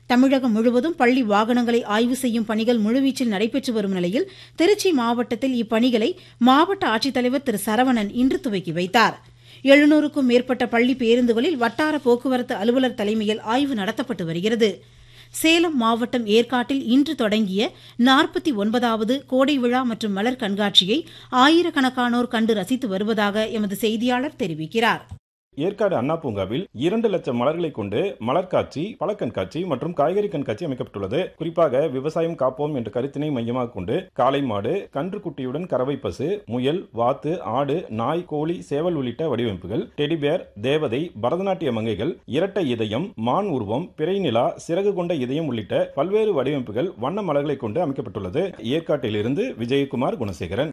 தமிழகம் முழுவதும் பள்ளி வாகனங்களை ஆய்வு செய்யும் பணிகள் முழுவீச்சில் நடைபெற்று வரும் நிலையில் திருச்சி மாவட்டத்தில் இப்பணிகளை மாவட்ட ஆட்சித்தலைவர் திரு சரவணன் இன்று துவக்கி வைத்தார் எழுநூறுக்கும் மேற்பட்ட பள்ளி பேருந்துகளில் வட்டார போக்குவரத்து அலுவலர் தலைமையில் ஆய்வு நடத்தப்பட்டு வருகிறது சேலம் மாவட்டம் ஏற்காட்டில் இன்று தொடங்கிய நாற்பத்தி ஒன்பதாவது கோடை விழா மற்றும் மலர் கண்காட்சியை ஆயிரக்கணக்கானோர் கண்டு ரசித்து வருவதாக எமது செய்தியாளர் தெரிவிக்கிறார் ஏற்காடு அண்ணா பூங்காவில் இரண்டு லட்சம் மலர்களை கொண்டு மலர் காட்சி பழ கண்காட்சி மற்றும் காய்கறி கண்காட்சி அமைக்கப்பட்டுள்ளது குறிப்பாக விவசாயம் காப்போம் என்ற கருத்தினை மையமாக கொண்டு காளை மாடு கன்று குட்டியுடன் கறவை பசு முயல் வாத்து ஆடு நாய் கோழி சேவல் உள்ளிட்ட வடிவமைப்புகள் டெடிபேர் தேவதை பரதநாட்டிய மங்கைகள் இரட்டை இதயம் மான் உருவம் பிறை நிலா சிறகு கொண்ட இதயம் உள்ளிட்ட பல்வேறு வடிவமைப்புகள் வண்ண மலர்களை கொண்டு அமைக்கப்பட்டுள்ளது ஏற்காட்டிலிருந்து விஜயகுமார் குணசேகரன்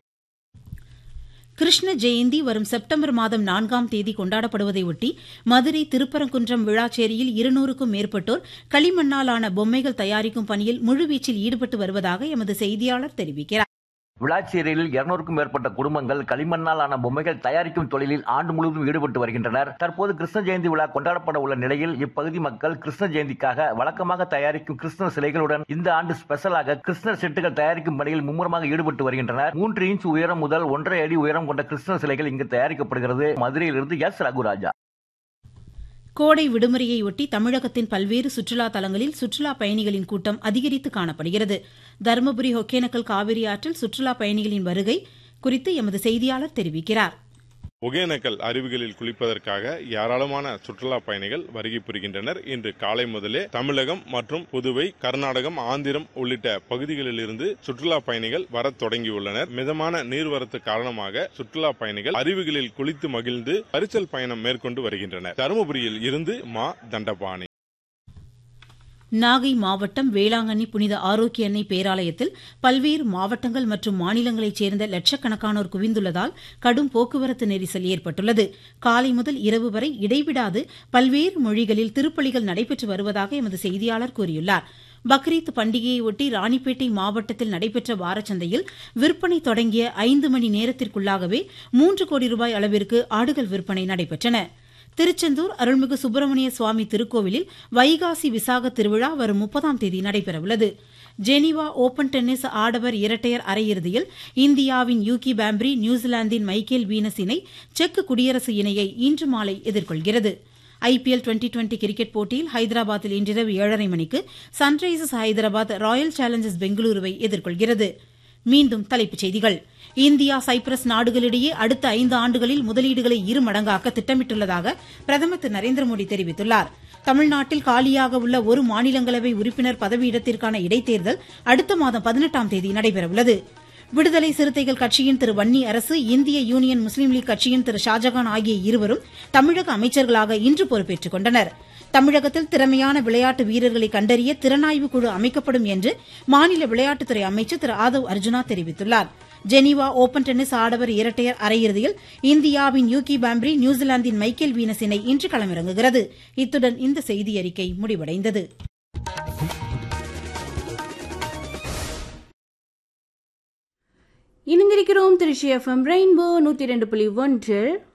கிருஷ்ண ஜெயந்தி வரும் செப்டம்பர் மாதம் நான்காம் தேதி கொண்டாடப்படுவதையொட்டி மதுரை திருப்பரங்குன்றம் விழாச்சேரியில் இருநூறுக்கும் மேற்பட்டோர் களிமண்ணாலான பொம்மைகள் தயாரிக்கும் பணியில் முழுவீச்சில் ஈடுபட்டு வருவதாக எமது செய்தியாளர் தெரிவிக்கிறார் விளாச்சேரியில் இருநூறுக்கும் மேற்பட்ட குடும்பங்கள் களிமண்ணால் ஆன பொம்மைகள் தயாரிக்கும் தொழிலில் ஆண்டு முழுவதும் ஈடுபட்டு வருகின்றனர் தற்போது கிருஷ்ண ஜெயந்தி விழா கொண்டாடப்பட உள்ள நிலையில் இப்பகுதி மக்கள் கிருஷ்ண ஜெயந்திக்காக வழக்கமாக தயாரிக்கும் கிருஷ்ண சிலைகளுடன் இந்த ஆண்டு ஸ்பெஷலாக கிருஷ்ணர் செட்டுகள் தயாரிக்கும் பணியில் மும்முரமாக ஈடுபட்டு வருகின்றனர் மூன்று இன்ச் உயரம் முதல் ஒன்றரை அடி உயரம் கொண்ட கிருஷ்ண சிலைகள் இங்கு தயாரிக்கப்படுகிறது மதுரையிலிருந்து எஸ் ரகுராஜா கோடை விடுமுறையொட்டி தமிழகத்தின் பல்வேறு சுற்றுலா தலங்களில் சுற்றுலா பயணிகளின் கூட்டம் அதிகரித்து காணப்படுகிறது தருமபுரி ஒகேனக்கல் காவிரி ஆற்றில் சுற்றுலா பயணிகளின் வருகை குறித்து எமது செய்தியாளர் தெரிவிக்கிறார் ஒகேனக்கல் அருவிகளில் குளிப்பதற்காக ஏராளமான சுற்றுலா பயணிகள் வருகை புரிகின்றனர் இன்று காலை முதலே தமிழகம் மற்றும் புதுவை கர்நாடகம் ஆந்திரம் உள்ளிட்ட பகுதிகளில் இருந்து சுற்றுலா பயணிகள் வரத் தொடங்கியுள்ளனர் மிதமான நீர்வரத்து காரணமாக சுற்றுலா பயணிகள் அருவிகளில் குளித்து மகிழ்ந்து பரிசல் பயணம் மேற்கொண்டு வருகின்றனர் தருமபுரியில் இருந்து மா தண்டபாணி நாகை மாவட்டம் வேளாங்கண்ணி புனித ஆரோக்கிய அன்னை பேராலயத்தில் பல்வேறு மாவட்டங்கள் மற்றும் மாநிலங்களைச் சேர்ந்த லட்சக்கணக்கானோர் குவிந்துள்ளதால் கடும் போக்குவரத்து நெரிசல் ஏற்பட்டுள்ளது காலை முதல் இரவு வரை இடைவிடாது பல்வேறு மொழிகளில் திருப்பலிகள் நடைபெற்று வருவதாக எமது செய்தியாளர் கூறியுள்ளார் பக்ரீத் பண்டிகையையொட்டி ராணிப்பேட்டை மாவட்டத்தில் நடைபெற்ற வாரச்சந்தையில் விற்பனை தொடங்கிய ஐந்து மணி நேரத்திற்குள்ளாகவே மூன்று கோடி ரூபாய் அளவிற்கு ஆடுகள் விற்பனை நடைபெற்றன திருச்செந்தூர் அருள்மிகு சுப்பிரமணிய சுவாமி திருக்கோவிலில் வைகாசி விசாக திருவிழா வரும் முப்பதாம் தேதி நடைபெறவுள்ளது ஜெனீவா ஓபன் டென்னிஸ் ஆடவர் இரட்டையர் அரையிறுதியில் இந்தியாவின் யூகி பாம்ப்ரி நியூசிலாந்தின் மைக்கேல் வீனஸ் இணை செக் குடியரசு இணையை இன்று மாலை எதிர்கொள்கிறது ஐபிஎல் டுவெண்டி டுவெண்டி கிரிக்கெட் போட்டியில் ஹைதராபாத்தில் இன்றிரவு ஏழரை மணிக்கு சன்ரைசர்ஸ் ஹைதராபாத் ராயல் சேலஞ்சர்ஸ் பெங்களூருவை எதிர்கொள்கிறது மீண்டும் தலைப்புச் செய்திகள் இந்தியா சைப்ரஸ் நாடுகளிடையே அடுத்த ஐந்து ஆண்டுகளில் முதலீடுகளை இரு மடங்காக்க திட்டமிட்டுள்ளதாக பிரதமர் திரு நரேந்திர மோடி தெரிவித்துள்ளார் தமிழ்நாட்டில் காலியாக உள்ள ஒரு மாநிலங்களவை உறுப்பினர் பதவியிடத்திற்கான இடைத்தேர்தல் அடுத்த மாதம் பதினெட்டாம் தேதி நடைபெறவுள்ளது விடுதலை சிறுத்தைகள் கட்சியின் திரு வன்னி அரசு இந்திய யூனியன் முஸ்லீம் லீக் கட்சியின் திரு ஷாஜகான் ஆகிய இருவரும் தமிழக அமைச்சர்களாக இன்று பொறுப்பேற்றுக் கொண்டனர் தமிழகத்தில் திறமையான விளையாட்டு வீரர்களை கண்டறிய திறனாய்வு குழு அமைக்கப்படும் என்று மாநில விளையாட்டுத்துறை அமைச்சர் திரு ஆதவ் அர்ஜுனா தெரிவித்துள்ளார் ஜெனீவா ஓபன் டென்னிஸ் ஆடவர் இரட்டையர் அரையிறுதியில் இந்தியாவின் யூகி பாம்ப்ரி நியூசிலாந்தின் மைக்கேல் வீனஸ் இணை இன்று களமிறங்குகிறது இத்துடன் இந்த செய்தியறிக்கை முடிவடைந்தது இணைந்திருக்கிறோம் திருச்சி எஃப்எம் ரெயின்போ நூற்றி ரெண்டு புள்ளி ஒன்றில்